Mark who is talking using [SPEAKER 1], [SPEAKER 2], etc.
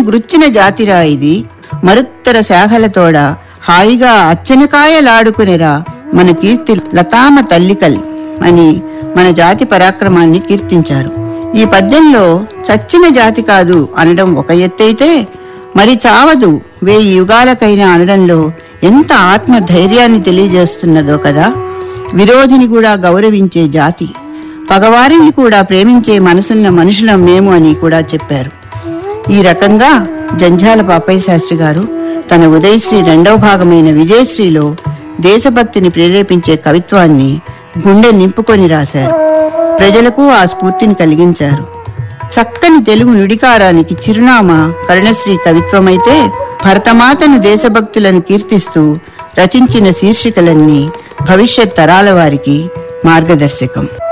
[SPEAKER 1] గుచ్చిన జాతిరా ఇది మరుత్తర శాఖలతోడ హాయిగా అచ్చనకాయలాడుకునేరా మన కీర్తి లతామ తల్లికల్ అని మన జాతి పరాక్రమాన్ని కీర్తించారు ఈ పద్యంలో చచ్చిన జాతి కాదు అనడం ఒక ఎత్తైతే మరి చావదు వేయి యుగాలకైనా అనడంలో ఎంత ఆత్మ ధైర్యాన్ని తెలియజేస్తున్నదో కదా విరోధిని కూడా గౌరవించే జాతి పగవారిని కూడా ప్రేమించే మనసున్న మనుషులం మేము అని కూడా చెప్పారు ఈ రకంగా జంఝాల పాపయ్య శాస్త్రి గారు తన ఉదయశ్రీ రెండవ భాగమైన విజయశ్రీలో దేశభక్తిని ప్రేరేపించే కవిత్వాన్ని గుండె నింపుకొని రాశారు ప్రజలకు ఆ స్ఫూర్తిని కలిగించారు చక్కని తెలుగు నుడికారానికి చిరునామా కరుణశ్రీ కవిత్వమైతే భరతమాతను దేశభక్తులను కీర్తిస్తూ రచించిన శీర్షికలన్నీ భవిష్యత్ తరాల వారికి మార్గదర్శకం